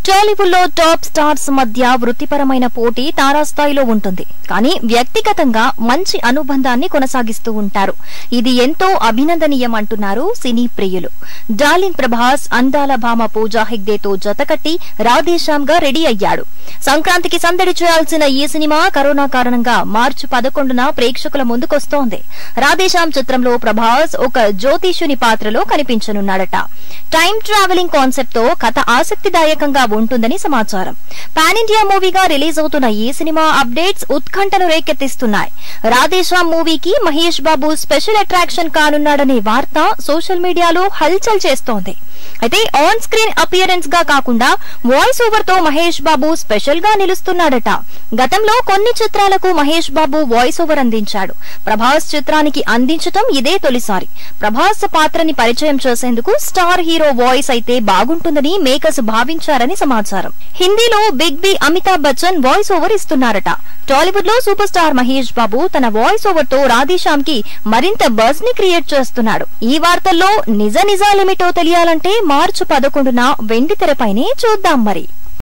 టాలీవుడ్ లో top stars మధ్య వృత్తిపరమైన పోటీ తారాస్థాయిలో ఉంటుంది కానీ వ్యక్తిగతంగా మంచి అనుబంధాన్ని కొనసాగిస్తూ ఉంటారు ఇది ఎంతో అభినందనీయం అంటున్నారు సినీ ప్రియులు డార్లింగ్ ప్రభాస్ అందాల భామ పూజా హెగ్దేతో జతకట్టి రాధేశ్యామ్ గా రెడీ అయ్యాడు సంక్రాంతికి సందడి చేయాల్సిన ఈ సినిమా కరోనా కారణంగా మార్చి పదకొండున ప్రేక్షకుల ముందుకొస్తోంది రాధేశ్యామ్ చిత్రంలో ప్రభాస్ ఒక జ్యోతిష్యుని పాత్రలో కనిపించనున్నాడట టైం ట్రావెలింగ్ కాన్సెప్ట్ తో కథ ఆసక్తిదాయకంగా ఉంటుందని సమాచారం పాన్ ఇండియా మూవీగా రిలీజ్ అవుతున్న ఈ సినిమా అప్డేట్స్ ఉత్కంఠను రేకెత్తిస్తున్నాయి రాధేశ్యామ్ మూవీకి మహేష్ బాబు స్పెషల్ అట్రాక్షన్ కానున్నాడనే వార్త సోషల్ మీడియాలో హల్చల్ చేస్తోంది అయితే ఆన్ స్క్రీన్ అపియరెన్స్ గా కాకుండా వాయిస్ ఓవర్ తో మహేష్ బాబు స్పెషల్ గా నిలుస్తున్నాడట గతంలో కొన్ని చిత్రాలకు మహేష్ బాబు వాయిస్ ఓవర్ అందించాడు ప్రభాస్ చిత్రానికి అందించటం ఇదే తొలిసారి ప్రభాస్ పాత్రని పరిచయం చేసేందుకు స్టార్ హీరో వాయిస్ అయితే బాగుంటుందని మేకర్స్ భావించారని సమాచారం హిందీలో big B Amitabh Bachchan voice over ఇస్తున్నారట టాలీవుడ్ లో సూపర్ స్టార్ మహేష్ బాబు తన వాయిస్ ఓవర్ తో రాధేశ్యామ్ కి మరింత బజ్ ని క్రియేట్ చేస్తున్నాడు ఈ వార్తల్లో నిజ నిజాలేమిటో తెలియాలంటే మార్చి పదకొండున వెండి తెరపైనే చూద్దాం మరి